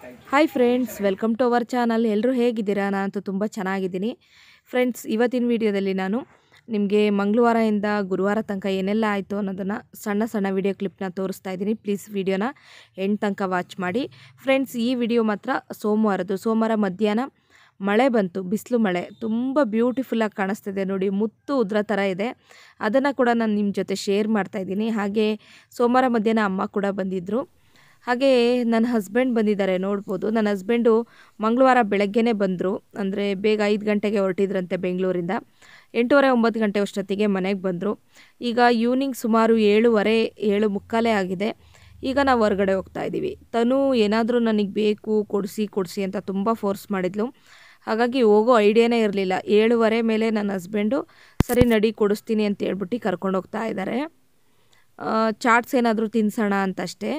Hi friends welcome to our channel ಎಲ್ಲರೂ ಹೇಗಿದ್ದೀರಾ ನಾನಂತೂ ತುಂಬ ಚೆನ್ನಾಗಿದ್ದೀನಿ ಫ್ರೆಂಡ್ಸ್ ಇವತ್ತಿನ ವಿಡಿಯೋದಲ್ಲಿ ನಾನು ನಿಮಗೆ ಮಂಗಳವಾರದಿಂದ ಗುರುವಾರ ತನಕ ಏನೆಲ್ಲ ಆಯಿತು ಅನ್ನೋದನ್ನು ಸಣ್ಣ ಸಣ್ಣ ವಿಡಿಯೋ ಕ್ಲಿಪ್ನ ತೋರಿಸ್ತಾ ಇದ್ದೀನಿ ಪ್ಲೀಸ್ ವಿಡಿಯೋನ ಎಂಡ್ ತನಕ ವಾಚ್ ಮಾಡಿ ಫ್ರೆಂಡ್ಸ್ ಈ ವಿಡಿಯೋ ಮಾತ್ರ ಸೋಮವಾರದ್ದು ಸೋಮವಾರ ಮಧ್ಯಾಹ್ನ ಮಳೆ ಬಂತು ಬಿಸಿಲು ಮಳೆ ತುಂಬ ಬ್ಯೂಟಿಫುಲ್ಲಾಗಿ ಕಾಣಿಸ್ತಿದೆ ನೋಡಿ ಮುತ್ತು ಉದ್ರ ಥರ ಇದೆ ಅದನ್ನು ಕೂಡ ನಾನು ನಿಮ್ಮ ಜೊತೆ ಶೇರ್ ಮಾಡ್ತಾ ಇದ್ದೀನಿ ಹಾಗೆ ಸೋಮವಾರ ಮಧ್ಯಾಹ್ನ ಅಮ್ಮ ಕೂಡ ಬಂದಿದ್ದರು ಹಾಗೆ ನನ್ನ ಹಸ್ಬೆಂಡ್ ಬಂದಿದ್ದಾರೆ ನೋಡ್ಬೋದು ನನ್ನ ಹಸ್ಬೆಂಡು ಮಂಗಳವಾರ ಬೆಳಗ್ಗೆನೇ ಬಂದರು ಅಂದರೆ ಬೇಗ ಐದು ಗಂಟೆಗೆ ಹೊರಟಿದ್ರಂತೆ ಬೆಂಗಳೂರಿಂದ ಎಂಟೂವರೆ ಒಂಬತ್ತು ಗಂಟೆ ಅಷ್ಟೊತ್ತಿಗೆ ಮನೆಗೆ ಬಂದರು ಈಗ ಈವ್ನಿಂಗ್ ಸುಮಾರು ಏಳುವರೆ ಏಳು ಮುಕ್ಕಾಲೇ ಆಗಿದೆ ಈಗ ನಾವು ಹೊರಗಡೆ ಹೋಗ್ತಾ ಇದ್ದೀವಿ ತನು ಏನಾದರೂ ನನಗೆ ಬೇಕು ಕೊಡಿಸಿ ಕೊಡಿಸಿ ಅಂತ ತುಂಬ ಫೋರ್ಸ್ ಮಾಡಿದ್ಲು ಹಾಗಾಗಿ ಹೋಗೋ ಐಡಿಯಾನೇ ಇರಲಿಲ್ಲ ಏಳುವರೆ ಮೇಲೆ ನನ್ನ ಹಸ್ಬೆಂಡು ಸರಿ ನಡಿ ಕೊಡಿಸ್ತೀನಿ ಅಂತ ಹೇಳ್ಬಿಟ್ಟು ಕರ್ಕೊಂಡು ಹೋಗ್ತಾ ಇದ್ದಾರೆ ಚಾಟ್ಸ್ ಏನಾದರೂ ತಿನ್ಸೋಣ ಅಂತಷ್ಟೇ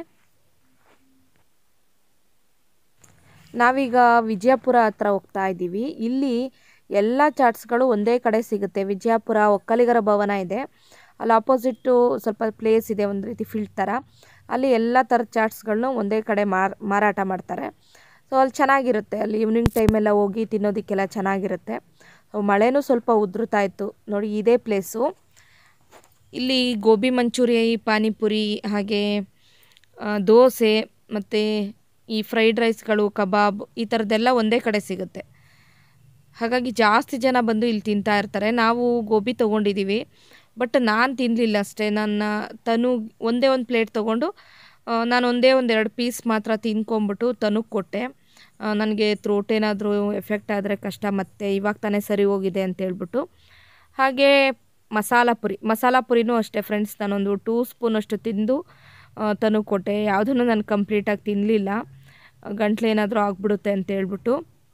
ನಾವೀಗ ವಿಜಯಪುರ ಹತ್ರ ಹೋಗ್ತಾ ಇದ್ದೀವಿ ಇಲ್ಲಿ ಎಲ್ಲ ಚಾಟ್ಸ್ಗಳು ಒಂದೇ ಕಡೆ ಸಿಗುತ್ತೆ ವಿಜಯಪುರ ಒಕ್ಕಲಿಗರ ಭವನ ಇದೆ ಅಲ್ಲಿ ಆಪೋಸಿಟ್ಟು ಸ್ವಲ್ಪ ಪ್ಲೇಸ್ ಇದೆ ಒಂದು ರೀತಿ ಫೀಲ್ಡ್ ಥರ ಅಲ್ಲಿ ಎಲ್ಲ ಥರದ ಚಾಟ್ಸ್ಗಳನ್ನ ಒಂದೇ ಕಡೆ ಮಾರ್ ಮಾರಾಟ ಮಾಡ್ತಾರೆ ಸೊ ಅಲ್ಲಿ ಚೆನ್ನಾಗಿರುತ್ತೆ ಅಲ್ಲಿ ಈವ್ನಿಂಗ್ ಟೈಮೆಲ್ಲ ಹೋಗಿ ತಿನ್ನೋದಕ್ಕೆಲ್ಲ ಚೆನ್ನಾಗಿರುತ್ತೆ ಸೊ ಮಳೆನೂ ಸ್ವಲ್ಪ ಉದುರುತ್ತಾ ಇತ್ತು ನೋಡಿ ಇದೇ ಪ್ಲೇಸು ಇಲ್ಲಿ ಗೋಬಿ ಮಂಚೂರಿ ಪಾನಿಪುರಿ ಹಾಗೆ ಆ, ದೋಸೆ ಮತ್ತು ಈ ಫ್ರೈಡ್ ರೈಸ್ಗಳು ಕಬಾಬ್ ಈ ಥರದ್ದೆಲ್ಲ ಒಂದೇ ಕಡೆ ಸಿಗುತ್ತೆ ಹಾಗಾಗಿ ಜಾಸ್ತಿ ಜನ ಬಂದು ಇಲ್ಲಿ ತಿಂತಾ ಇರ್ತಾರೆ ನಾವು ಗೋಬಿ ತೊಗೊಂಡಿದ್ದೀವಿ ಬಟ್ ನಾನು ತಿನ್ನಲಿಲ್ಲ ಅಷ್ಟೇ ನನ್ನ ತನು ಒಂದೇ ಒಂದು ಪ್ಲೇಟ್ ತೊಗೊಂಡು ಆ, ನಾನು ಒಂದೇ ಒಂದು ಎರಡು ಪೀಸ್ ಮಾತ್ರ ತಿನ್ಕೊಂಬಿಟ್ಟು ತನುಗೆ ಕೊಟ್ಟೆ ನನಗೆ ಥ್ರೋಟ್ ಏನಾದರೂ ಎಫೆಕ್ಟ್ ಆದರೆ ಕಷ್ಟ ಮತ್ತೆ ಇವಾಗ ತಾನೇ ಸರಿ ಹೋಗಿದೆ ಅಂತ ಹೇಳ್ಬಿಟ್ಟು ಹಾಗೆ ಮಸಾಲ ಪುರಿ ಮಸಾಲ ಪುರಿನೂ ಅಷ್ಟೇ ಫ್ರೆಂಡ್ಸ್ ನಾನೊಂದು ಟೂ ಸ್ಪೂನಷ್ಟು ತಿಂದು ತನು ಕೊಟ್ಟೆ ಯಾವುದನ್ನು ನಾನು ಕಂಪ್ಲೀಟಾಗಿ ತಿನ್ನಲಿಲ್ಲ ಗಂಟ್ಲು ಏನಾದರೂ ಆಗ್ಬಿಡುತ್ತೆ ಅಂತ ಹೇಳ್ಬಿಟ್ಟು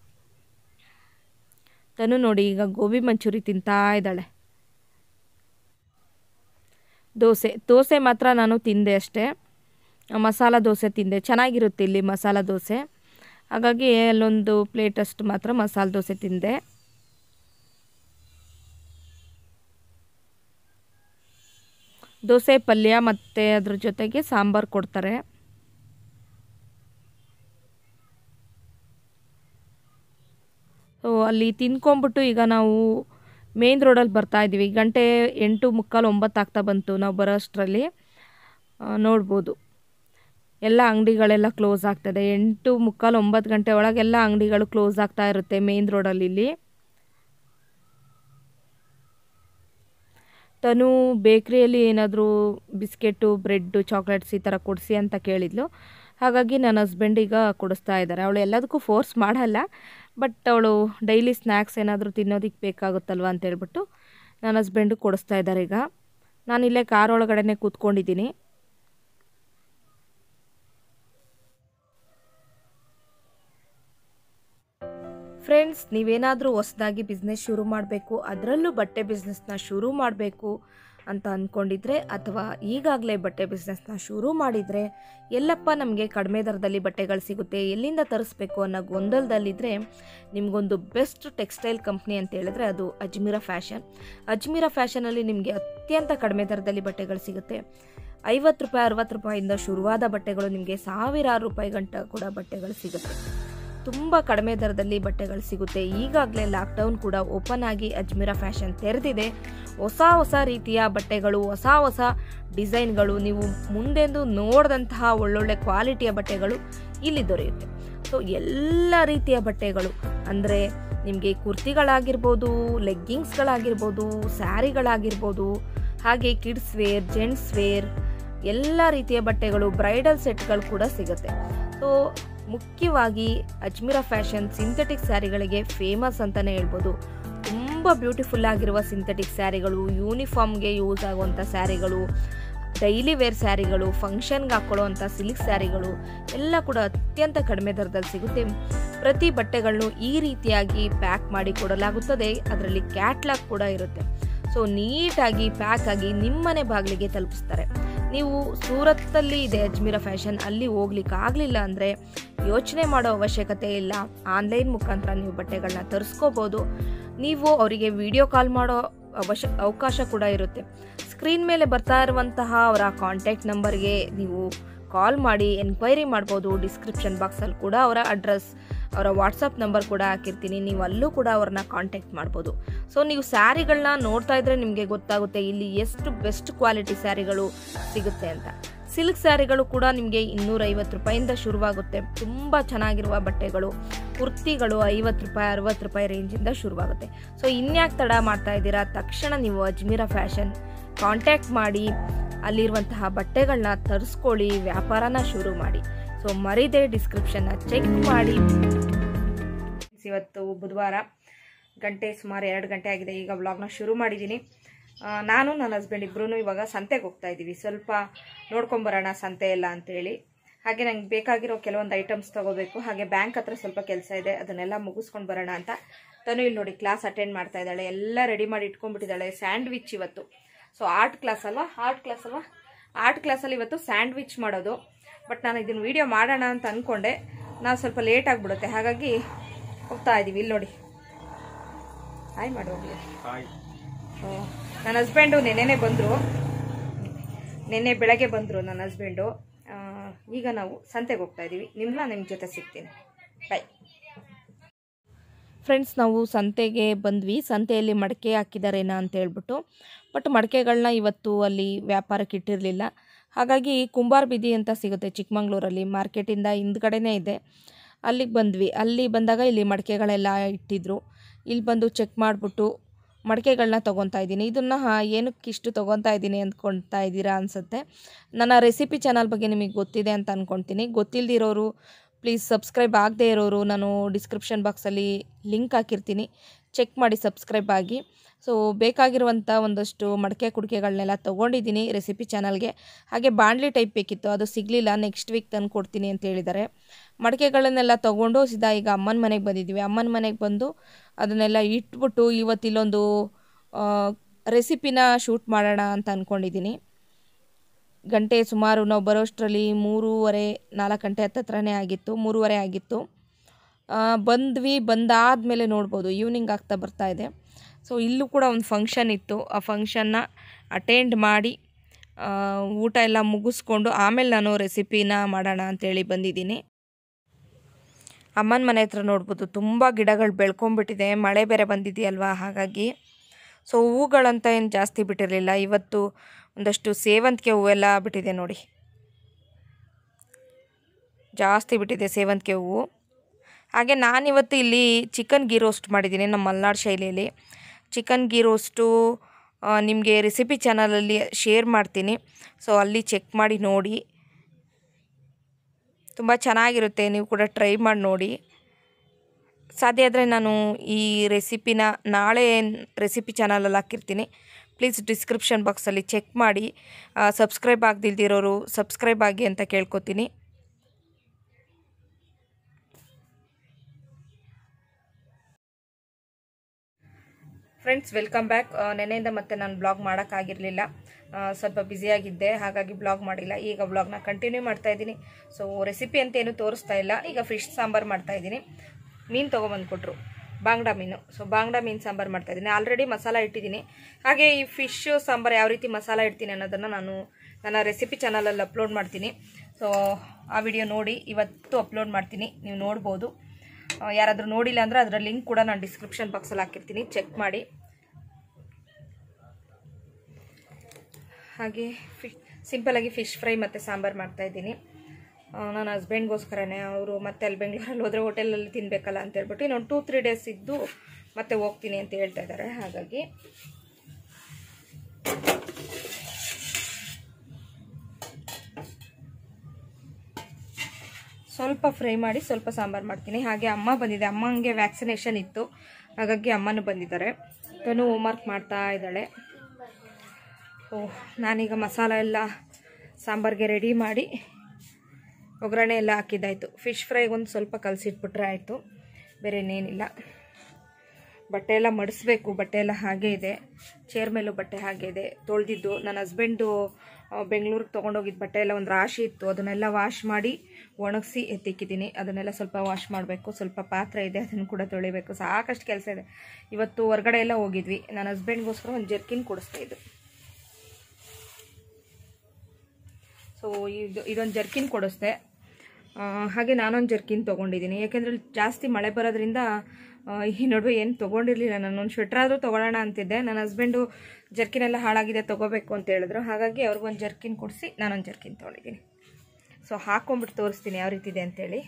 ತನು ನೋಡಿ ಈಗ ಗೋಬಿ ಮಂಚೂರಿ ತಿಂತಾ ಇದ್ದಾಳೆ ದೋಸೆ ದೋಸೆ ಮಾತ್ರ ನಾನು ತಿಂದೆ ಅಷ್ಟೇ ಮಸಾಲ ದೋಸೆ ತಿಂದೆ ಚೆನ್ನಾಗಿರುತ್ತೆ ಇಲ್ಲಿ ಮಸಾಲ ದೋಸೆ ಹಾಗಾಗಿ ಅಲ್ಲೊಂದು ಪ್ಲೇಟಷ್ಟು ಮಾತ್ರ ಮಸಾಲ ದೋಸೆ ತಿಂದೆ ದೋಸೆ ಪಲ್ಯ ಮತ್ತು ಅದ್ರ ಜೊತೆಗೆ ಸಾಂಬಾರು ಕೊಡ್ತಾರೆ ಸೊ ಅಲ್ಲಿ ತಿನ್ಕೊಂಬಿಟ್ಟು ಈಗ ನಾವು ಮೇನ್ ರೋಡಲ್ಲಿ ಬರ್ತಾ ಇದ್ದೀವಿ ಗಂಟೆ ಎಂಟು ಮುಕ್ಕಾಲು ಒಂಬತ್ತು ಆಗ್ತಾ ಬಂತು ನಾವು ಬರೋ ಅಷ್ಟರಲ್ಲಿ ನೋಡ್ಬೋದು ಎಲ್ಲ ಅಂಗಡಿಗಳೆಲ್ಲ ಕ್ಲೋಸ್ ಆಗ್ತದೆ ಎಂಟು ಮುಕ್ಕಾಲು ಒಂಬತ್ತು ಗಂಟೆ ಒಳಗೆಲ್ಲ ಅಂಗಡಿಗಳು ಕ್ಲೋಸ್ ಆಗ್ತಾ ಇರುತ್ತೆ ಮೇನ್ ರೋಡಲ್ಲಿ ಇಲ್ಲಿ ತನು ಬೇಕ್ರಿಯಲ್ಲಿ ಏನಾದರೂ ಬಿಸ್ಕೆಟು ಬ್ರೆಡ್ಡು ಚಾಕ್ಲೇಟ್ಸ್ ಈ ಥರ ಕೊಡಿಸಿ ಅಂತ ಕೇಳಿದ್ಲು ಹಾಗಾಗಿ ನನ್ನ ಹಸ್ಬೆಂಡ್ ಈಗ ಕೊಡಿಸ್ತಾ ಇದ್ದಾರೆ ಅವಳು ಎಲ್ಲದಕ್ಕೂ ಫೋರ್ಸ್ ಮಾಡಲ್ಲ ಬಟ್ ಅವಳು ಡೈಲಿ ಸ್ನ್ಯಾಕ್ಸ್ ಏನಾದರೂ ತಿನ್ನೋದಕ್ಕೆ ಬೇಕಾಗುತ್ತಲ್ವ ಅಂತ ಹೇಳ್ಬಿಟ್ಟು ನನ್ನ ಹಸ್ಬೆಂಡು ಕೊಡಿಸ್ತಾ ಇದ್ದಾರೆ ಈಗ ನಾನಿಲ್ಲೇ ಕಾರ್ ಒಳಗಡೆನೆ ಕೂತ್ಕೊಂಡಿದ್ದೀನಿ ಫ್ರೆಂಡ್ಸ್ ನೀವೇನಾದರೂ ಹೊಸದಾಗಿ ಬಿಸ್ನೆಸ್ ಶುರು ಮಾಡಬೇಕು ಅದರಲ್ಲೂ ಬಟ್ಟೆ ಬಿಸ್ನೆಸ್ನ ಶುರು ಮಾಡಬೇಕು ಅಂತ ಅಂದ್ಕೊಂಡಿದ್ರೆ ಅಥವಾ ಈಗಾಗಲೇ ಬಟ್ಟೆ ಬಿಸ್ನೆಸ್ನ ಶುರು ಮಾಡಿದರೆ ಎಲ್ಲಪ್ಪ ನಮಗೆ ಕಡಿಮೆ ದರದಲ್ಲಿ ಬಟ್ಟೆಗಳು ಸಿಗುತ್ತೆ ಎಲ್ಲಿಂದ ತರಿಸ್ಬೇಕು ಅನ್ನೋ ಗೊಂದಲದಲ್ಲಿದ್ದರೆ ನಿಮಗೊಂದು ಬೆಸ್ಟ್ ಟೆಕ್ಸ್ಟೈಲ್ ಕಂಪ್ನಿ ಅಂತ ಹೇಳಿದ್ರೆ ಅದು ಅಜ್ಮೀರಾ ಫ್ಯಾಷನ್ ಅಜ್ಮೀರಾ ಫ್ಯಾಷನಲ್ಲಿ ನಿಮಗೆ ಅತ್ಯಂತ ಕಡಿಮೆ ದರದಲ್ಲಿ ಬಟ್ಟೆಗಳು ಸಿಗುತ್ತೆ ಐವತ್ತು ರೂಪಾಯಿ ಅರವತ್ತು ರೂಪಾಯಿಂದ ಶುರುವಾದ ಬಟ್ಟೆಗಳು ನಿಮಗೆ ಸಾವಿರಾರು ರೂಪಾಯಿ ಗಂಟ ಕೂಡ ಬಟ್ಟೆಗಳು ಸಿಗುತ್ತೆ ತುಂಬ ಕಡಿಮೆ ದರದಲ್ಲಿ ಬಟ್ಟೆಗಳು ಸಿಗುತ್ತೆ ಈಗಾಗಲೇ ಲಾಕ್ಡೌನ್ ಕೂಡ ಓಪನ್ ಆಗಿ ಅಜ್ಮೀರಾ ಫ್ಯಾಷನ್ ತೆರೆದಿದೆ ಹೊಸ ಹೊಸ ರೀತಿಯ ಬಟ್ಟೆಗಳು ಹೊಸ ಹೊಸ ಡಿಸೈನ್ಗಳು ನೀವು ಮುಂದೆಂದು ನೋಡಿದಂತಹ ಒಳ್ಳೊಳ್ಳೆ ಕ್ವಾಲಿಟಿಯ ಬಟ್ಟೆಗಳು ಇಲ್ಲಿ ದೊರೆಯುತ್ತೆ ಸೊ ಎಲ್ಲ ರೀತಿಯ ಬಟ್ಟೆಗಳು ಅಂದರೆ ನಿಮಗೆ ಕುರ್ತಿಗಳಾಗಿರ್ಬೋದು ಲೆಗ್ಗಿಂಗ್ಸ್ಗಳಾಗಿರ್ಬೋದು ಸ್ಯಾರಿಗಳಾಗಿರ್ಬೋದು ಹಾಗೆ ಕಿಡ್ಸ್ ವೇರ್ ಜೆಂಟ್ಸ್ ವೇರ್ ಎಲ್ಲ ರೀತಿಯ ಬಟ್ಟೆಗಳು ಬ್ರೈಡಲ್ ಸೆಟ್ಗಳು ಕೂಡ ಸಿಗುತ್ತೆ ಸೊ ಮುಖ್ಯವಾಗಿ ಅಜ್ಮೀರಾ ಫ್ಯಾಷನ್ ಸಿಂಥೆಟಿಕ್ ಸ್ಯಾರಿಗಳಿಗೆ ಫೇಮಸ್ ಅಂತಲೇ ಹೇಳ್ಬೋದು ತುಂಬ ಬ್ಯೂಟಿಫುಲ್ ಆಗಿರುವ ಸಿಂಥೆಟಿಕ್ ಸ್ಯಾರಿಗಳು ಯೂನಿಫಾರ್ಮ್ಗೆ ಯೂಸ್ ಆಗುವಂಥ ಸ್ಯಾರಿಗಳು ಡೈಲಿ ವೇರ್ ಸ್ಯಾರಿಗಳು ಫಂಕ್ಷನ್ಗೆ ಹಾಕೊಳ್ಳುವಂಥ ಸಿಲ್ಕ್ ಸ್ಯಾರಿಗಳು ಎಲ್ಲ ಕೂಡ ಅತ್ಯಂತ ಕಡಿಮೆ ದರದಲ್ಲಿ ಸಿಗುತ್ತೆ ಪ್ರತಿ ಬಟ್ಟೆಗಳನ್ನು ಈ ರೀತಿಯಾಗಿ ಪ್ಯಾಕ್ ಮಾಡಿ ಕೊಡಲಾಗುತ್ತದೆ ಅದರಲ್ಲಿ ಕ್ಯಾಟ್ಲಾಗ್ ಕೂಡ ಇರುತ್ತೆ ಸೊ ನೀಟಾಗಿ ಪ್ಯಾಕ್ ಆಗಿ ನಿಮ್ಮನೆ ಬಾಗಿಲಿಗೆ ತಲುಪಿಸ್ತಾರೆ ನೀವು ಸೂರತ್ತಲ್ಲಿ ಇದೆ ಅಜ್ಮೀರಾ ಫ್ಯಾಷನ್ ಅಲ್ಲಿ ಹೋಗ್ಲಿಕ್ಕೆ ಆಗಲಿಲ್ಲ ಅಂದರೆ ಯೋಚನೆ ಮಾಡೋ ಅವಶ್ಯಕತೆ ಇಲ್ಲ ಆನ್ಲೈನ್ ಮುಖಾಂತರ ನೀವು ಬಟ್ಟೆಗಳನ್ನ ತರಿಸ್ಕೋಬೋದು ನೀವು ಅವರಿಗೆ ವಿಡಿಯೋ ಕಾಲ್ ಮಾಡೋ ಅವಶ ಅವಕಾಶ ಕೂಡ ಇರುತ್ತೆ ಸ್ಕ್ರೀನ್ ಮೇಲೆ ಬರ್ತಾ ಇರುವಂತಹ ಅವರ ಕಾಂಟ್ಯಾಕ್ಟ್ ನಂಬರ್ಗೆ ನೀವು ಕಾಲ್ ಮಾಡಿ ಎನ್ಕ್ವೈರಿ ಮಾಡ್ಬೋದು ಡಿಸ್ಕ್ರಿಪ್ಷನ್ ಬಾಕ್ಸಲ್ಲಿ ಕೂಡ ಅವರ ಅಡ್ರೆಸ್ ಅವರ ವಾಟ್ಸಪ್ ನಂಬರ್ ಕೂಡ ಹಾಕಿರ್ತೀನಿ ನೀವು ಅಲ್ಲೂ ಕೂಡ ಅವ್ರನ್ನ ಕಾಂಟ್ಯಾಕ್ಟ್ ಮಾಡ್ಬೋದು ಸೊ ನೀವು ಸ್ಯಾರಿಗಳನ್ನ ನೋಡ್ತಾ ಇದ್ರೆ ನಿಮಗೆ ಗೊತ್ತಾಗುತ್ತೆ ಇಲ್ಲಿ ಎಷ್ಟು ಬೆಸ್ಟ್ ಕ್ವಾಲಿಟಿ ಸ್ಯಾರಿಗಳು ಸಿಗುತ್ತೆ ಅಂತ ಸಿಲ್ಕ್ ಸ್ಯಾರಿಗಳು ಕೂಡ ನಿಮಗೆ ಇನ್ನೂರೈವತ್ತು ರೂಪಾಯಿಂದ ಶುರುವಾಗುತ್ತೆ ತುಂಬ ಚೆನ್ನಾಗಿರುವ ಬಟ್ಟೆಗಳು ಕುರ್ತಿಗಳು ಐವತ್ತು ರೂಪಾಯಿ ಅರವತ್ತು ರೂಪಾಯಿ ರೇಂಜಿಂದ ಶುರುವಾಗುತ್ತೆ ಸೊ ಇನ್ಯಾಕೆ ತಡ ಮಾಡ್ತಾ ಇದ್ದೀರಾ ತಕ್ಷಣ ನೀವು ಅಜ್ಮೀರ ಫ್ಯಾಷನ್ ಕಾಂಟ್ಯಾಕ್ಟ್ ಮಾಡಿ ಅಲ್ಲಿರುವಂತಹ ಬಟ್ಟೆಗಳನ್ನ ತರಿಸ್ಕೊಳ್ಳಿ ವ್ಯಾಪಾರನ ಶುರು ಮಾಡಿ ಸೊ ಮರಿದೇ ಡಿಸ್ಕ್ರಿಪ್ಷನ್ನ ಚೆಕ್ ಮಾಡಿ ಇವತ್ತು ಬುಧವಾರ ಗಂಟೆ ಸುಮಾರು ಎರಡು ಗಂಟೆ ಆಗಿದೆ ಈಗ ವ್ಲಾಗ್ನ ಶುರು ಮಾಡಿದ್ದೀನಿ ಆ, ನಾನು ನನ್ನ ಹಸ್ಬೆಂಡ್ ಇಬ್ಬರೂ ಇವಾಗ ಸಂತೆಗೆ ಹೋಗ್ತಾ ಇದ್ದೀವಿ ಸ್ವಲ್ಪ ನೋಡ್ಕೊಂಬರೋಣ ಸಂತೆ ಎಲ್ಲ ಅಂತೇಳಿ ಹಾಗೆ ನಂಗೆ ಬೇಕಾಗಿರೋ ಕೆಲವೊಂದು ಐಟಮ್ಸ್ ತೊಗೋಬೇಕು ಹಾಗೆ ಬ್ಯಾಂಕ್ ಹತ್ರ ಸ್ವಲ್ಪ ಕೆಲಸ ಇದೆ ಅದನ್ನೆಲ್ಲ ಮುಗಿಸ್ಕೊಂಡು ಬರೋಣ ಅಂತ ತನು ಇಲ್ಲಿ ನೋಡಿ ಕ್ಲಾಸ್ ಅಟೆಂಡ್ ಮಾಡ್ತಾ ಇದ್ದಾಳೆ ಎಲ್ಲ ರೆಡಿ ಮಾಡಿ ಇಟ್ಕೊಂಡ್ಬಿಟ್ಟಿದ್ದಾಳೆ ಸ್ಯಾಂಡ್ವಿಚ್ ಇವತ್ತು ಸೊ ಆರ್ಟ್ ಕ್ಲಾಸ್ ಅಲ್ವಾ ಆರ್ಟ್ ಕ್ಲಾಸ್ ಅಲ್ವಾ ಆರ್ಟ್ ಕ್ಲಾಸಲ್ಲಿ ಇವತ್ತು ಸ್ಯಾಂಡ್ವಿಚ್ ಮಾಡೋದು ಬಟ್ ನಾನು ಇದನ್ನು ವಿಡಿಯೋ ಮಾಡೋಣ ಅಂತ ಅಂದ್ಕೊಂಡೆ ನಾವು ಸ್ವಲ್ಪ ಲೇಟ್ ಆಗಿಬಿಡುತ್ತೆ ಹಾಗಾಗಿ ಹೋಗ್ತಾ ಇದ್ದೀವಿ ಇಲ್ಲಿ ನೋಡಿ ಹಾಯ್ ಮಾಡಿ ಹೋಗ್ಲಿ ಹ್ಮ್. ನನ್ನ ಹಸ್ಬೆಂಡು ನೆನ್ನೆನೇ ಬಂದರು ನಿನ್ನೆ ಬೆಳಗ್ಗೆ ಬಂದರು ನನ್ನ ಹಸ್ಬೆಂಡು ಆ, ಈಗ ನಾವು ಸಂತೆಗೆ ಹೋಗ್ತಾ ಇದ್ದೀವಿ ನಿಮ್ಮನ್ನ ನಿಮ್ಮ ಜೊತೆ ಸಿಗ್ತೀನಿ ಬಾಯ್ ಫ್ರೆಂಡ್ಸ್ ನಾವು ಸಂತೆಗೆ ಬಂದ್ವಿ ಸಂತೆಯಲ್ಲಿ ಮಡಕೆ ಹಾಕಿದಾರೇನಾ ಅಂತ ಹೇಳ್ಬಿಟ್ಟು ಬಟ್ ಮಡಕೆಗಳನ್ನ ಇವತ್ತು ಅಲ್ಲಿ ವ್ಯಾಪಾರಕ್ಕೆ ಇಟ್ಟಿರಲಿಲ್ಲ ಹಾಗಾಗಿ ಕುಂಬಾರ ಬೀದಿ ಅಂತ ಸಿಗುತ್ತೆ ಚಿಕ್ಕಮಂಗ್ಳೂರಲ್ಲಿ ಮಾರ್ಕೆಟಿಂದ ಹಿಂದ್ಗಡೆನೇ ಇದೆ ಅಲ್ಲಿಗೆ ಬಂದ್ವಿ ಅಲ್ಲಿ ಬಂದಾಗ ಇಲ್ಲಿ ಮಡಕೆಗಳೆಲ್ಲ ಇಟ್ಟಿದ್ರು ಇಲ್ಲಿ ಬಂದು ಚೆಕ್ ಮಾಡಿಬಿಟ್ಟು ಮಡಕೆಗಳನ್ನ ತೊಗೊತಾ ಇದ್ದೀನಿ ಇದನ್ನು ಏನಕ್ಕೆ ಇಷ್ಟು ತೊಗೊತಾ ಇದ್ದೀನಿ ಅಂದ್ಕೊಳ್ತಾ ಇದ್ದೀರಾ ಅನಿಸುತ್ತೆ ನನ್ನ ರೆಸಿಪಿ ಚಾನಲ್ ಬಗ್ಗೆ ನಿಮಗೆ ಗೊತ್ತಿದೆ ಅಂತ ಅಂದ್ಕೊಳ್ತೀನಿ ಗೊತ್ತಿಲ್ಲದಿರೋರು ಪ್ಲೀಸ್ ಸಬ್ಸ್ಕ್ರೈಬ್ ಆಗದೇ ಇರೋರು ನಾನು ಡಿಸ್ಕ್ರಿಪ್ಷನ್ ಬಾಕ್ಸಲ್ಲಿ ಲಿಂಕ್ ಹಾಕಿರ್ತೀನಿ ಚೆಕ್ ಮಾಡಿ ಸಬ್ಸ್ಕ್ರೈಬ್ ಆಗಿ ಸೊ ಬೇಕಾಗಿರುವಂಥ ಒಂದಷ್ಟು ಮಡಕೆ ಕುಡಿಕೆಗಳನ್ನೆಲ್ಲ ತೊಗೊಂಡಿದ್ದೀನಿ ರೆಸಿಪಿ ಚಾನಲ್ಗೆ ಹಾಗೆ ಬಾಣಲಿ ಟೈಪ್ ಬೇಕಿತ್ತು ಅದು ಸಿಗಲಿಲ್ಲ ನೆಕ್ಸ್ಟ್ ವೀಕ್ ತಂದು ಕೊಡ್ತೀನಿ ಅಂತ ಹೇಳಿದ್ದಾರೆ ಮಡಕೆಗಳನ್ನೆಲ್ಲ ತೊಗೊಂಡು ಸೀದಾ ಈಗ ಅಮ್ಮನ ಮನೆಗೆ ಬಂದಿದ್ದೀವಿ ಅಮ್ಮನ ಮನೆಗೆ ಬಂದು ಅದನ್ನೆಲ್ಲ ಇಟ್ಬಿಟ್ಟು ಇವತ್ತಿಲ್ಲೊಂದು ರೆಸಿಪಿನ ಶೂಟ್ ಮಾಡೋಣ ಅಂತ ಅಂದ್ಕೊಂಡಿದ್ದೀನಿ ಗಂಟೆ ಸುಮಾರು ನಾವು ಬರೋಷ್ಟರಲ್ಲಿ ಮೂರುವರೆ ನಾಲ್ಕು ಗಂಟೆ ಹತ್ತತ್ರನೇ ಆಗಿತ್ತು ಮೂರುವರೆ ಆಗಿತ್ತು ಆ, ಬಂದ್ವಿ ಬಂದಾದಮೇಲೆ ನೋಡ್ಬೋದು ಈವ್ನಿಂಗ್ ಆಗ್ತಾ ಬರ್ತಾ ಇದೆ ಸೊ ಇಲ್ಲೂ ಕೂಡ ಒಂದು ಫಂಕ್ಷನ್ ಇತ್ತು ಆ ಫಂಕ್ಷನ್ನ ಅಟೆಂಡ್ ಮಾಡಿ ಆ, ಊಟ ಎಲ್ಲ ಮುಗಿಸ್ಕೊಂಡು ಆಮೇಲೆ ನಾನು ರೆಸಿಪಿನ ಮಾಡೋಣ ಅಂತೇಳಿ ಬಂದಿದ್ದೀನಿ ಅಮ್ಮನ ಮನೆ ಹತ್ರ ನೋಡ್ಬೋದು ತುಂಬ ಗಿಡಗಳು ಬೆಳ್ಕೊಂಬಿಟ್ಟಿದೆ ಮಳೆ ಬೇರೆ ಬಂದಿದೆಯಲ್ವಾ ಹಾಗಾಗಿ ಸೊ ಹೂಗಳಂತ ಏನು ಜಾಸ್ತಿ ಬಿಟ್ಟಿರಲಿಲ್ಲ ಇವತ್ತು ಒಂದಷ್ಟು ಸೇವಂತಿಗೆ ಹೂವೆಲ್ಲ ಬಿಟ್ಟಿದೆ ನೋಡಿ ಜಾಸ್ತಿ ಬಿಟ್ಟಿದೆ ಸೇವಂತಿಗೆ ಹೂವು ಹಾಗೆ ನಾನಿವತ್ತು ಇಲ್ಲಿ ಚಿಕನ್ ಗೀ ರೋಸ್ಟ್ ಮಾಡಿದ್ದೀನಿ ನಮ್ಮ ಮಲ್ನಾಡು ಶೈಲಿಯಲ್ಲಿ ಚಿಕನ್ ಗೀ ರೋಸ್ಟು ನಿಮಗೆ ರೆಸಿಪಿ ಚಾನಲಲ್ಲಿ ಶೇರ್ ಮಾಡ್ತೀನಿ ಸೊ ಅಲ್ಲಿ ಚೆಕ್ ಮಾಡಿ ನೋಡಿ ತುಂಬ ಚೆನ್ನಾಗಿರುತ್ತೆ ನೀವು ಕೂಡ ಟ್ರೈ ಮಾಡಿ ನೋಡಿ ಸಾಧ್ಯ ಆದರೆ ನಾನು ಈ ರೆಸಿಪಿನ ನಾಳೆ ರೆಸಿಪಿ ಚಾನಲಲ್ಲಿ ಹಾಕಿರ್ತೀನಿ ಪ್ಲೀಸ್ ಡಿಸ್ಕ್ರಿಪ್ಷನ್ ಬಾಕ್ಸಲ್ಲಿ ಚೆಕ್ ಮಾಡಿ ಸಬ್ಸ್ಕ್ರೈಬ್ ಆಗದಿಲ್ದಿರೋರು ಸಬ್ಸ್ಕ್ರೈಬ್ ಆಗಿ ಅಂತ ಕೇಳ್ಕೊತೀನಿ ಫ್ರೆಂಡ್ಸ್ ವೆಲ್ಕಮ್ ಬ್ಯಾಕ್ ನೆನೆಯಿಂದ ಮತ್ತೆ ನಾನು ಬ್ಲಾಗ್ ಮಾಡೋಕ್ಕಾಗಿರಲಿಲ್ಲ ಸ್ವಲ್ಪ ಬ್ಯುಸಿಯಾಗಿದ್ದೆ ಹಾಗಾಗಿ ಬ್ಲಾಗ್ ಮಾಡಿಲ್ಲ ಈಗ ಬ್ಲಾಗ್ನ ಕಂಟಿನ್ಯೂ ಮಾಡ್ತಾ ಇದ್ದೀನಿ ಸೊ ರೆಸಿಪಿ ಅಂತ ಏನು ತೋರಿಸ್ತಾ ಇಲ್ಲ ಈಗ ಫಿಶ್ ಸಾಂಬಾರು ಮಾಡ್ತಾ ಇದ್ದೀನಿ ಮೀನು ತೊಗೊಬಂದು ಕೊಟ್ಟರು ಬಾಂಗ್ಡಾ ಮೀನು ಸೊ ಬಾಂಗ್ಡಾ ಮೀನು ಸಾಂಬಾರು ಮಾಡ್ತಾ ಇದ್ದೀನಿ ಆಲ್ರೆಡಿ ಮಸಾಲ ಇಟ್ಟಿದ್ದೀನಿ ಹಾಗೆ ಈ ಫಿಶ್ ಸಾಂಬಾರು ಯಾವ ರೀತಿ ಮಸಾಲ ಇಡ್ತೀನಿ ಅನ್ನೋದನ್ನು ನಾನು ನನ್ನ ರೆಸಿಪಿ ಚಾನಲಲ್ಲಿ ಅಪ್ಲೋಡ್ ಮಾಡ್ತೀನಿ ಸೊ ಆ ವಿಡಿಯೋ ನೋಡಿ ಇವತ್ತು ಅಪ್ಲೋಡ್ ಮಾಡ್ತೀನಿ ನೀವು ನೋಡ್ಬೋದು ಆ, ಯಾರಾದರೂ ನೋಡಿಲ್ಲ ಅಂದರೆ ಅದರ ಲಿಂಕ್ ಕೂಡ ನಾನು ಡಿಸ್ಕ್ರಿಪ್ಷನ್ ಬಾಕ್ಸಲ್ಲಿ ಹಾಕಿರ್ತೀನಿ ಚೆಕ್ ಮಾಡಿ ಹಾಗೆ ಫಿಶ್ ಸಿಂಪಲಾಗಿ ಫಿಶ್ ಫ್ರೈ ಮತ್ತು ಸಾಂಬಾರು ಮಾಡ್ತಾಯಿದ್ದೀನಿ ನನ್ನ ಹಸ್ಬೆಂಡ್ಗೋಸ್ಕರನೇ ಅವರು ಮತ್ತೆ ಅಲ್ಲಿ ಬೆಂಗಳೂರಲ್ಲಿ ಹೋದರೆ ಹೋಟೆಲಲ್ಲಿ ತಿನ್ನಬೇಕಲ್ಲ ಅಂತ ಹೇಳ್ಬಿಟ್ಟು ಇನ್ನೊಂದು ಟೂ ತ್ರೀ ಡೇಸ್ ಇದ್ದು ಮತ್ತೆ ಹೋಗ್ತೀನಿ ಅಂತ ಹೇಳ್ತಾ ಇದ್ದಾರೆ ಹಾಗಾಗಿ ಸ್ವಲ್ಪ ಫ್ರೈ ಮಾಡಿ ಸ್ವಲ್ಪ ಸಾಂಬಾರು ಮಾಡ್ತೀನಿ ಹಾಗೆ ಅಮ್ಮ ಬಂದಿದೆ ಅಮ್ಮಂಗೆ ವ್ಯಾಕ್ಸಿನೇಷನ್ ಇತ್ತು ಹಾಗಾಗಿ ಅಮ್ಮನೂ ಬಂದಿದ್ದಾರೆ ತನು ಹೋಮ್ವರ್ಕ್ ಮಾಡ್ತಾ ಇದ್ದಾಳೆ ಓ ನಾನೀಗ ಮಸಾಲ ಎಲ್ಲ ಸಾಂಬಾರಿಗೆ ರೆಡಿ ಮಾಡಿ ಒಗ್ಗರಣೆ ಎಲ್ಲ ಹಾಕಿದ್ದಾಯಿತು ಫಿಶ್ ಫ್ರೈಗೆ ಒಂದು ಸ್ವಲ್ಪ ಕಲಸಿಟ್ಬಿಟ್ರೆ ಆಯಿತು ಬೇರೆ ಇನ್ನೇನಿಲ್ಲ ಬಟ್ಟೆ ಎಲ್ಲ ಮಡಿಸ್ಬೇಕು ಬಟ್ಟೆ ಎಲ್ಲ ಹಾಗೆ ಇದೆ ಚೇರ್ ಮೇಲೂ ಬಟ್ಟೆ ಹಾಗೆ ಇದೆ ತೊಳೆದಿದ್ದು ನನ್ನ ಹಸ್ಬೆಂಡು ಬೆಂಗಳೂರಿಗೆ ತೊಗೊಂಡೋಗಿದ್ದ ಬಟ್ಟೆ ಎಲ್ಲ ಒಂದು ರಾಶಿ ಇತ್ತು ಅದನ್ನೆಲ್ಲ ವಾಶ್ ಮಾಡಿ ಒಣಗಿಸಿ ಎತ್ತಿಕ್ಕಿದ್ದೀನಿ ಅದನ್ನೆಲ್ಲ ಸ್ವಲ್ಪ ವಾಶ್ ಮಾಡಬೇಕು ಸ್ವಲ್ಪ ಪಾತ್ರೆ ಇದೆ ಅದನ್ನು ಕೂಡ ತೊಳಿಬೇಕು ಸಾಕಷ್ಟು ಕೆಲಸ ಇದೆ ಇವತ್ತು ಹೊರಗಡೆ ಎಲ್ಲ ಹೋಗಿದ್ವಿ ನನ್ನ ಹಸ್ಬೆಂಡ್ಗೋಸ್ಕರ ಒಂದು ಜರ್ಕಿನ್ ಕೊಡಿಸ್ತಾ ಇದ್ದು ಸೊ ಸೊ ಇದು ಇದೊಂದು ಜರ್ಕಿನ್ ಕೊಡಿಸ್ದೆ ಆ, ಹಾಗೆ ನಾನೊಂದು ಜರ್ಕಿನ್ ತೊಗೊಂಡಿದ್ದೀನಿ ಯಾಕೆಂದರೆ ಜಾಸ್ತಿ ಮಳೆ ಬರೋದ್ರಿಂದ ಆ, ಈ ನಡುವೆ ಏನು ತೊಗೊಂಡಿರಲಿಲ್ಲ ನಾನು ಒಂದು ಸ್ವೆಟ್ರ್ ಆದರೂ ತೊಗೊಳ್ಳೋಣ ಅಂತಿದ್ದೆ ನನ್ನ ಹಸ್ಬೆಂಡು ಜರ್ಕಿನ್ ಎಲ್ಲ ಹಾಳಾಗಿದೆ ತೊಗೋಬೇಕು ಅಂತ ಹೇಳಿದ್ರು ಹಾಗಾಗಿ ಅವ್ರಿಗೊಂದು ಜರ್ಕಿನ್ ಕೊಡಿಸಿ ನಾನೊಂದು ಜರ್ಕಿನ್ ತೊಗೊಂಡಿದ್ದೀನಿ ಸೊ ಹಾಕೊಂಬಿಟ್ಟು ತೋರಿಸ್ತೀನಿ ಯಾವ ರೀತಿ ಇದೆ ಅಂತೇಳಿ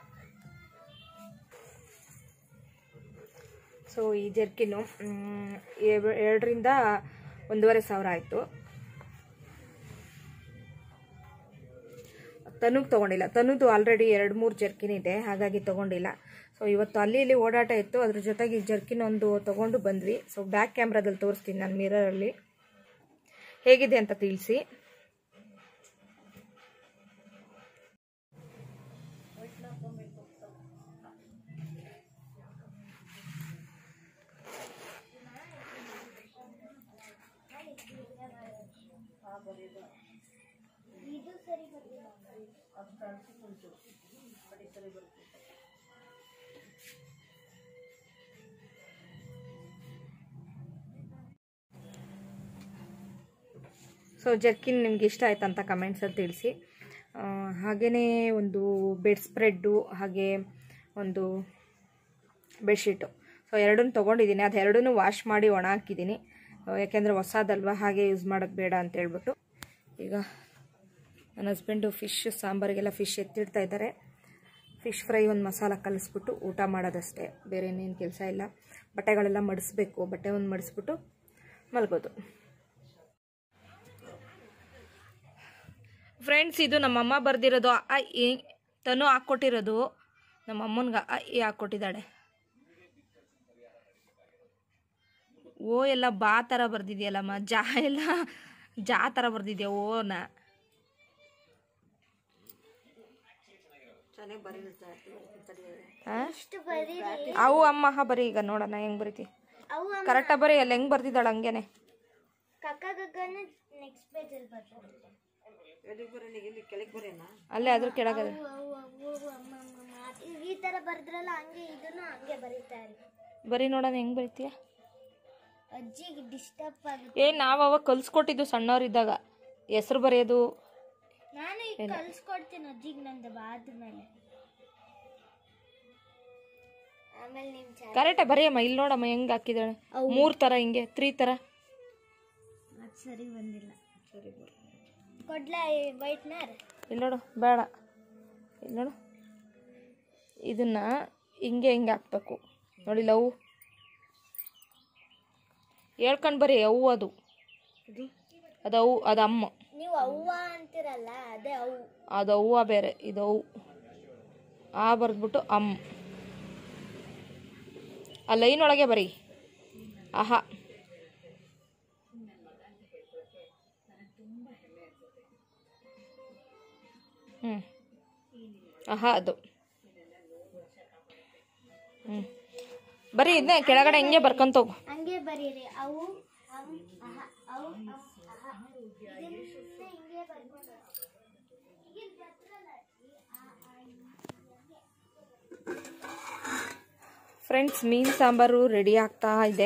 ಸೊ ಈ ಜರ್ಕಿನ್ನು ಮ್, ಎರ- ಎರಡರಿಂದ ಒಂದೂವರೆ ಸಾವಿರ ಆಯಿತು ತನುಗ್ ತೊಗೊಂಡಿಲ್ಲ ತನುದು ಆಲ್ರೆಡಿ ಎರಡು ಮೂರು ಜರ್ಕಿನ್ ಇದೆ ಹಾಗಾಗಿ ತೊಗೊಂಡಿಲ್ಲ ಸೊ ಇವತ್ತು ಅಲ್ಲಿ ಇಲ್ಲಿ ಓಡಾಟ ಇತ್ತು ಅದ್ರ ಜೊತೆಗೆ ಈ ಜರ್ಕಿನ್ ಒಂದು ತೊಗೊಂಡು ಬಂದ್ವಿ ಸೊ ಬ್ಯಾಕ್ ಕ್ಯಾಮ್ರಾದಲ್ಲಿ ತೋರಿಸ್ತೀನಿ ನಾನು ಮಿರರಲ್ಲಿ ಹೇಗಿದೆ ಅಂತ ತಿಳಿಸಿ ಸೊ ಜರ್ಕಿನ್ ನಿಮ್ಗೆ ಇಷ್ಟ ಆಯ್ತು ಅಂತ ಕಮೆಂಟ್ಸಲ್ಲಿ ತಿಳಿಸಿ ಹಾಗೆಯೇ ಒಂದು ಬೆಡ್ ಸ್ಪ್ರೆಡ್ಡು ಹಾಗೆ ಒಂದು ಬೆಡ್ಶೀಟು ಸೊ ಎರಡನ್ನೂ ತೊಗೊಂಡಿದ್ದೀನಿ ಅದು ಎರಡನ್ನೂ ವಾಶ್ ಮಾಡಿ ಒಣ ಹಾಕಿದ್ದೀನಿ ಯಾಕೆಂದರೆ ಹೊಸದಲ್ವಾ ಹಾಗೆ ಯೂಸ್ ಮಾಡೋದು ಬೇಡ ಅಂತ ಹೇಳ್ಬಿಟ್ಟು ಈಗ ನನ್ನ ಹಸ್ಬೆಂಡು ಫಿಶ್ ಸಾಂಬಾರಿಗೆಲ್ಲ ಫಿಶ್ ಎತ್ತಿಡ್ತಾ ಇದ್ದಾರೆ ಫಿಶ್ ಫ್ರೈ ಒಂದು ಮಸಾಲ ಕಲಿಸ್ಬಿಟ್ಟು ಊಟ ಮಾಡೋದಷ್ಟೇ ಬೇರೆ ಇನ್ನೇನು ಕೆಲಸ ಇಲ್ಲ ಬಟ್ಟೆಗಳೆಲ್ಲ ಮಡಿಸ್ಬೇಕು ಬಟ್ಟೆ ಒಂದು ಮಡಿಸ್ಬಿಟ್ಟು ಮಲ್ಗೋದು ಫ್ರೆಂಡ್ಸ್ ಇದು ನಮ್ಮಮ್ಮ ಬರೆದಿರೋದು ಅ ಇ ತನು ಹಾಕ್ಕೊಟ್ಟಿರೋದು ನಮ್ಮ ಅಮ್ಮನ್ಗೆ ಅ ಇ ಹಾಕ್ಕೊಟ್ಟಿದ್ದಾಳೆ ಓ ಎಲ್ಲ ಬಾ ಥರ ಬರ್ದಿದ್ಯಲ್ಲಮ್ಮ ಜಾ ಎಲ್ಲ ಜಾ ಥರ ಬರ್ದಿದ್ಯಾ ಓನ ಆ? ಅವು ಅಮ್ಮ ಹಾ ಬರೀ ಈಗ ನೋಡೋಣ ಹೆಂಗ್ ಬರೀತಿ ಅವು ಕರೆಕ್ಟಾಗಿ ಬರೀ ಅಲ್ಲಿ ಹೆಂಗ್ ಬರ್ದಿದ್ದಾಳೆ ಹಂಗೇನೆ ಕಕ್ಕ ಗಗ್ಗನ ನೆಕ್ಸ್ಟ್ ಪೇಜ್ ಅಲ್ಲಿ ಬರ್ತಾರೆ ಅಲ್ಲೇ ಅದ್ರ ಕೆಳಗದೆ ಅವು ಅವು ಅವು ಅಮ್ಮ ಅಮ್ಮ ಮಾತ್- ಈ- ಈ ತರ ಬರ್ದ್ರಲ್ಲ ಹಂಗೆ ಇದನ್ನು ಹಂಗೆ ಬರೀತಾರೆ ಬರೀ ನೋಡೋಣ ಹೆಂಗ್ ಬರೀತೀಯ ಅಜ್ಜಿಗೆ ಡಿಸ್ಟರ್ಬ್ ಆಗುತ್ತೆ ಏ ನಾವು ಅವಾಗ ಕಲ್ಸ್ಕೊಟ್ಟಿದ್ದು ಸಣ್ಣವರಿದ್ದಾಗ ಹೆಸರು ಬರೆಯೋದು ನಾನು ಈಗ ಕಲ್ಸ್ಕೊಡ್ತೀನಿ ಅಜ್ಜಿಗೆ ನಂದು ಆದ್ಮೇಲೆ ಆಮೇಲೆ ನಿಮ್ ಚಾ ಕರೆಕ್ಟೇ ಬರೆಯಮ್ಮ ಇಲ್ಲಿ ನೋಡಮ್ಮ ಹೆಂಗ್ ಹಾಕಿದಾಳೆ ಮೂರ್ ತರ ಹಿಂಗೆ ತ್ರೀ ತರ ಅದು ಸರಿ ಬಂದಿಲ್ಲ ಕೊಡ್ಲಾ ವೈಟ್ನರ್ ಇಲ್ಲಿ ನೋಡು ಬೇಡ ಇಲ್ಲಿ ನೋಡು ಇದನ್ನ ಹಿಂಗೆ ಹಿಂಗೆ ಹಾಕ್ಬೇಕು ನೋಡಿ ಲವ್ ಹೇಳ್ಕೊಂಡು ಬರೀ ಅವು ಅದು ಅದು ಅವು ಅದು ಅಮ್ಮ ನೀವು ಅವ್ವ ಅಂತಿರಲ್ಲ ಅದೇ ಅವು ಅದು ಅವ್ವ ಬೇರೆ ಇದು ಅವು ಆ ಬರೆದ್ಬಿಟ್ಟು ಅಮ್ಮ ಆ ಲೈನ್ ಒಳಗೆ ಬರೀ ಆಹಾ ಹ್ಞೂ ಆಹಾ ಅದು ಹ್ಞೂ ಬರೀ ಇದನ್ನೇ ಕೆಳಗಡೆ ಹಿಂಗೆ ಬರ್ಕೊಂತ ಹೋಗು ಹಂಗೆ ಬರೀರಿ ಅವು ಅಮ್ ಅಹ ಅವು ಅಮ್ ಅಹ ಇದನ್ನ ಸುತ್ತ ಹಿಂಗೆ ಬರ್ಕೊಂಡು ಈಗ ಬರ್ತ್ರಲ್ಲ ಅಜ್ಜಿ, ಆ, ಆ, ಈ, ಹಂಗೆ. ಫ್ರೆಂಡ್ಸ್ ಮೀನು ಸಾಂಬಾರು ರೆಡಿ ಆಗ್ತಾ ಇದೆ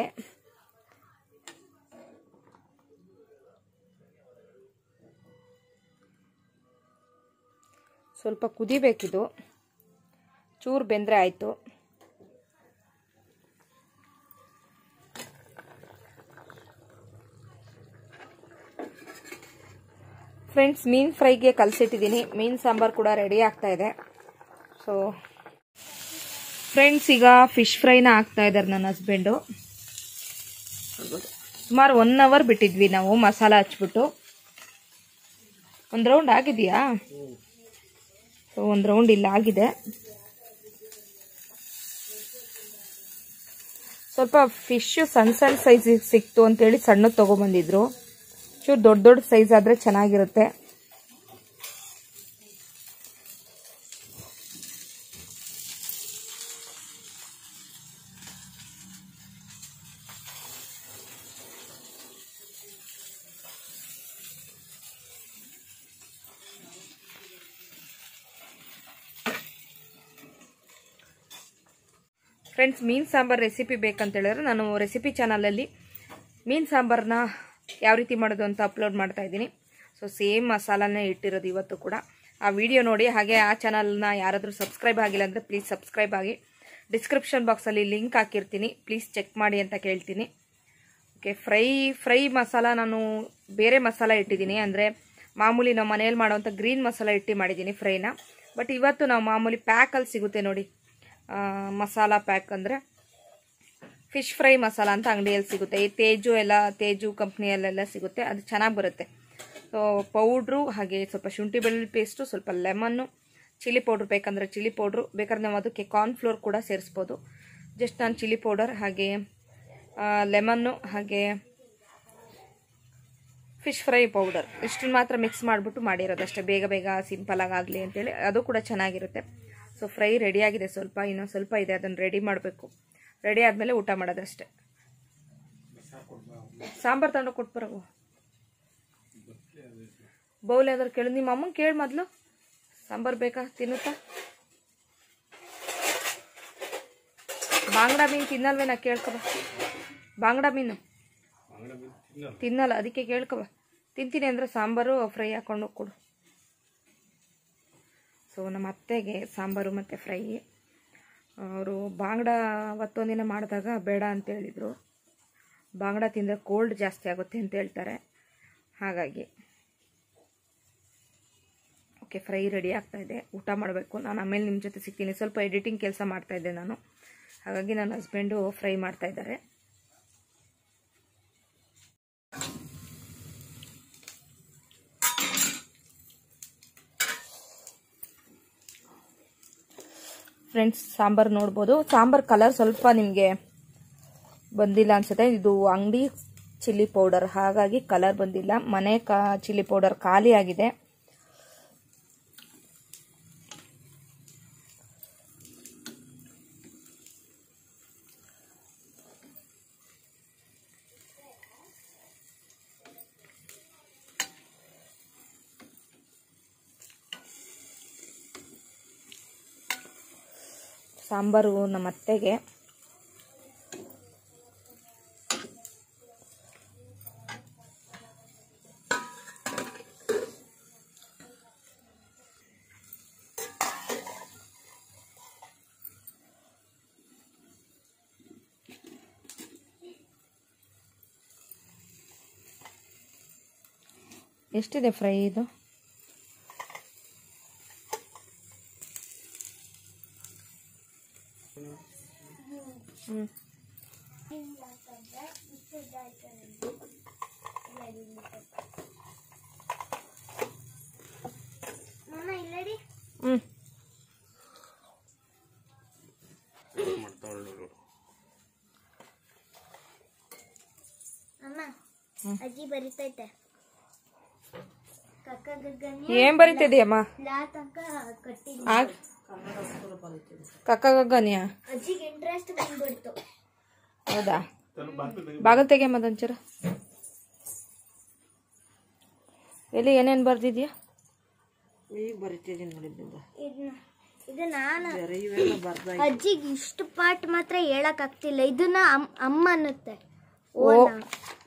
ಸ್ವಲ್ಪ ಕುದಿಬೇಕಿದು ಚೂರು ಬೆಂದರೆ ಆಯಿತು ಫ್ರೆಂಡ್ಸ್ ಮೀನು ಫ್ರೈಗೆ ಕಲಸಿಟ್ಟಿದ್ದೀನಿ ಮೀನು ಸಾಂಬಾರು ಕೂಡ ರೆಡಿ ಆಗ್ತಾ ಇದೆ ಸೊ ಫ್ರೆಂಡ್ಸ್ ಈಗ ಫಿಶ್ ಫ್ರೈನ ಹಾಕ್ತಾ ಇದ್ದಾರೆ ನನ್ನ ಹಸ್ಬೆಂಡು ಸುಮಾರು ಒನ್ ಅವರ್ ಬಿಟ್ಟಿದ್ವಿ ನಾವು ಮಸಾಲ ಹಚ್ಬಿಟ್ಟು ಒಂದು ರೌಂಡ್ ಆಗಿದೆಯಾ ಸೊ ಒಂದು ರೌಂಡ್ ಇಲ್ಲ ಆಗಿದೆ ಸ್ವಲ್ಪ ಫಿಶ್ ಸಣ್ಣ ಸಣ್ಣ ಸೈಜ್ ಸಿಕ್ತು ಅಂತೇಳಿ ಸಣ್ಣದು ತೊಗೊಬಂದಿದ್ರು ಚೂರು ದೊಡ್ಡ ದೊಡ್ಡ ಸೈಜ್ ಆದರೆ ಚೆನ್ನಾಗಿರುತ್ತೆ ಫ್ರೆಂಡ್ಸ್ ಮೀನು ಸಾಂಬಾರು ರೆಸಿಪಿ ಬೇಕಂತ ಹೇಳಿದ್ರೆ ನಾನು ರೆಸಿಪಿ ಚಾನಲಲ್ಲಿ ಮೀನು ಸಾಂಬಾರನ್ನ ಯಾವ ರೀತಿ ಮಾಡೋದು ಅಂತ ಅಪ್ಲೋಡ್ ಮಾಡ್ತಾ ಇದ್ದೀನಿ ಸೊ ಸೇಮ್ ಮಸಾಲಾನೇ ಇಟ್ಟಿರೋದು ಇವತ್ತು ಕೂಡ ಆ ವಿಡಿಯೋ ನೋಡಿ ಹಾಗೆ ಆ ಚಾನಲ್ನ ಯಾರಾದರೂ ಸಬ್ಸ್ಕ್ರೈಬ್ ಆಗಿಲ್ಲ ಅಂದರೆ ಪ್ಲೀಸ್ ಸಬ್ಸ್ಕ್ರೈಬ್ ಆಗಿ ಡಿಸ್ಕ್ರಿಪ್ಷನ್ ಬಾಕ್ಸಲ್ಲಿ ಲಿಂಕ್ ಹಾಕಿರ್ತೀನಿ ಪ್ಲೀಸ್ ಚೆಕ್ ಮಾಡಿ ಅಂತ ಕೇಳ್ತೀನಿ ಓಕೆ ಫ್ರೈ ಫ್ರೈ ಮಸಾಲ ನಾನು ಬೇರೆ ಮಸಾಲ ಇಟ್ಟಿದ್ದೀನಿ ಅಂದರೆ ಮಾಮೂಲಿ ನಾವು ಮನೇಲಿ ಮಾಡೋವಂಥ ಗ್ರೀನ್ ಮಸಾಲ ಇಟ್ಟು ಮಾಡಿದ್ದೀನಿ ಫ್ರೈನ ಬಟ್ ಇವತ್ತು ನಾವು ಮಾಮೂಲಿ ಪ್ಯಾಕಲ್ಲಿ ಸಿಗುತ್ತೆ ನೋಡಿ ಆ, ಮಸಾಲ ಪ್ಯಾಕ್ ಅಂದರೆ ಫಿಶ್ ಫ್ರೈ ಮಸಾಲ ಅಂತ ಅಂಗಡಿಯಲ್ಲಿ ಸಿಗುತ್ತೆ ಈ ತೇಜು ಎಲ್ಲ ತೇಜು ಕಂಪ್ನಿಯಲ್ಲೆಲ್ಲ ಸಿಗುತ್ತೆ ಅದು ಚೆನ್ನಾಗಿ ಬರುತ್ತೆ ಸೊ ಪೌಡ್ರು ಹಾಗೆ ಸ್ವಲ್ಪ ಶುಂಠಿ ಬೆಳ್ಳುಳ್ಳಿ ಪೇಸ್ಟು ಸ್ವಲ್ಪ ಲೆಮನ್ನು ಚಿಲ್ಲಿ ಪೌಡ್ರ್ ಬೇಕಂದರೆ ಚಿಲ್ಲಿ ಪೌಡ್ರು ಬೇಕಾದ್ರೆ ನಾವು ಅದಕ್ಕೆ ಕಾರ್ನ್ಫ್ಲೋರ್ ಕೂಡ ಸೇರಿಸ್ಬೋದು ಜಸ್ಟ್ ನಾನು ಚಿಲ್ಲಿ ಪೌಡರ್ ಹಾಗೆ ಲೆಮನ್ನು ಹಾಗೆ ಫಿಶ್ ಫ್ರೈ ಪೌಡರ್ ಇಷ್ಟನ್ನು ಮಾತ್ರ ಮಿಕ್ಸ್ ಮಾಡಿಬಿಟ್ಟು ಮಾಡಿರೋದಷ್ಟೇ ಬೇಗ ಬೇಗ ಸಿಂಪಲಾಗಿ ಆಗಲಿ ಅಂತೇಳಿ ಅದು ಕೂಡ ಚೆನ್ನಾಗಿರುತ್ತೆ ಸೊ ಫ್ರೈ ರೆಡಿಯಾಗಿದೆ ಸ್ವಲ್ಪ ಇನ್ನೊಂದು ಸ್ವಲ್ಪ ಇದೆ ಅದನ್ನು ರೆಡಿ ಮಾಡಬೇಕು ರೆಡಿ ಆದಮೇಲೆ ಊಟ ಮಾಡೋದಷ್ಟೇ ಸಾಂಬಾರು ತಗೊಂಡು ಕೊಟ್ಬರೋ ಬೌಲ್ ಯಾವ್ದಾರು ಕೇಳು ನಿಮ್ಮ ಅಮ್ಮಂಗೆ ಕೇಳಿ ಮೊದಲು ಸಾಂಬಾರು ಬೇಕಾ ತಿನ್ನುತ್ತಾ ಬಾಂಗ್ಡಾ ಮೀನು ತಿನ್ನಲ್ವೇನಾ ಕೇಳ್ಕೊಬ ಬಾಂಗ್ಡಾ ಮೀನು ತಿನ್ನಲ್ಲ ಅದಕ್ಕೆ ಕೇಳ್ಕೊಬ ತಿಂತೀನಿ ಅಂದರೆ ಸಾಂಬಾರು ಫ್ರೈ ಹಾಕೊಂಡು ಕೊಡು ಸೊ ನಮ್ಮ ಅತ್ತೆಗೆ ಸಾಂಬಾರು ಮತ್ತು ಫ್ರೈ ಅವರು ಬಾಂಗ್ಡಾ ಅವತ್ತೊಂದಿನ ಮಾಡಿದಾಗ ಬೇಡ ಅಂತ ಹೇಳಿದರು ಬಾಂಗ್ಡಾ ತಿಂದರೆ ಕೋಲ್ಡ್ ಜಾಸ್ತಿ ಆಗುತ್ತೆ ಅಂತ ಹೇಳ್ತಾರೆ ಹಾಗಾಗಿ ಓಕೆ ಫ್ರೈ ರೆಡಿ ಆಗ್ತಾ ಇದೆ ಊಟ ಮಾಡಬೇಕು ನಾನು ಆಮೇಲೆ ನಿಮ್ಮ ಜೊತೆ ಸಿಗ್ತೀನಿ ಸ್ವಲ್ಪ ಎಡಿಟಿಂಗ್ ಕೆಲಸ ಮಾಡ್ತಾ ಇದ್ದೆ ನಾನು ಹಾಗಾಗಿ ನನ್ನ ಹಸ್ಬೆಂಡು ಫ್ರೈ ಮಾಡ್ತಾ ಇದ್ದಾರೆ ಫ್ರೆಂಡ್ಸ್ ಸಾಂಬಾರು ನೋಡ್ಬೋದು ಸಾಂಬಾರು ಕಲರ್ ಸ್ವಲ್ಪ ನಿಮಗೆ ಬಂದಿಲ್ಲ ಅನ್ಸುತ್ತೆ ಇದು ಅಂಗಡಿ ಚಿಲ್ಲಿ ಪೌಡರ್ ಹಾಗಾಗಿ ಕಲರ್ ಬಂದಿಲ್ಲ ಮನೆ ಕಾ ಚಿಲ್ಲಿ ಪೌಡರ್ ಖಾಲಿ ಆಗಿದೆ ಸಾಂಬಾರು ನಮ್ಮ ಅತ್ತೆಗೆ ಎಷ್ಟಿದೆ ಫ್ರೈ ಇದು ಹ್ಞೂ ಮಾಮ ಇಲ್ಲಡಿ ಹ್ಞೂ ಅಮ್ಮ ಅಜ್ಜಿ ಬರಿತೈತೆ ಕಕ್ಕ ಗಗ್ಗನಿ ಏನ್ ಬರಿತಿದೀಯಮ್ಮ ಲಾ ತನಕ ಕಟ್ಟಿದ್ನಿ ಆಗ ಕಕ್ಕ ಗಗ್ಗನಿಯಾ ಅಜ್ಜಿಗೆ ಇಂಟ್ರೆಸ್ಟ್ ಬಂದ್ಬಿಡ್ತು ಹೌದಾ ಬಾಗಲ್ ತೆಗೆ ಮದೊಂಚೂರ ಎಲ್ಲಿ ಏನೇನು ಬರ್ದಿದ್ಯಾ ಇದನ್ನ ಇದು ನಾನು ಅಜ್ಜಿಗೆ ಇಷ್ಟು ಪಾಠ ಮಾತ್ರ ಹೇಳಕ್ ಆಗ್ತಿಲ್ಲ ಇದನ್ನ ಅಮ್- ಅಮ್ಮ ಅನ್ನುತ್ತೆ ಓ. ಓನಾ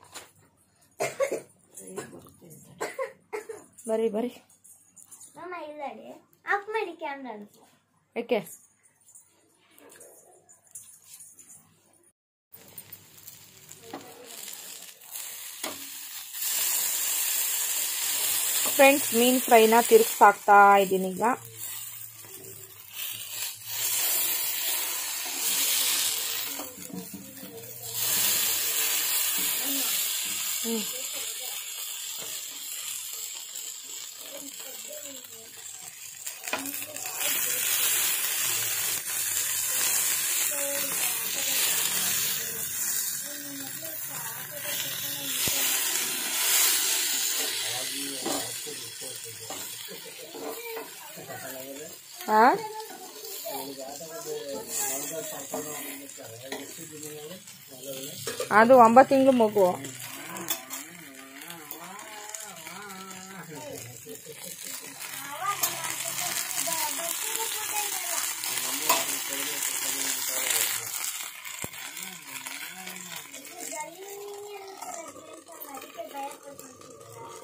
ಬರಿ ಬರಿ ಅಮ್ಮ ಇಲ್ಲಡಿ ಆಫ್ ಮಾಡಿ ಕ್ಯಾಮ್ರಾ ಯಾಕೆ ಫ್ರೆಂಡ್ಸ್ ಮೀನ್ ಫ್ರೈನ ತಿರುಗಿಸಾಕ್ತಾ ಇದ್ದೀನಿ ಈಗ ಹ್ಮ್. ಹಾ ಅದು ಒಂಬತ್ತು ತಿಂಗಳು ಮಗು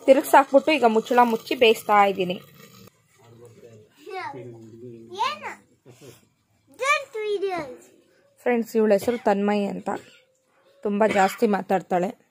ತಿರುಗ್ಸಾಕ್ಬಿಟ್ಟು ಈಗ ಮುಚ್ಚಳ ಮುಚ್ಚಿ ಬೇಯಿಸ್ತಾ ಇದ್ದೀನಿ ಏನು ಡೋಂಟ್ ವಿಡಿಯೋಸ್ ಫ್ರೆಂಡ್ಸ್ ಇವಳ ಹೆಸರು ತನ್ಮಯಿ ಅಂತ ತುಂಬ ಜಾಸ್ತಿ ಮಾತಾಡ್ತಾಳೆ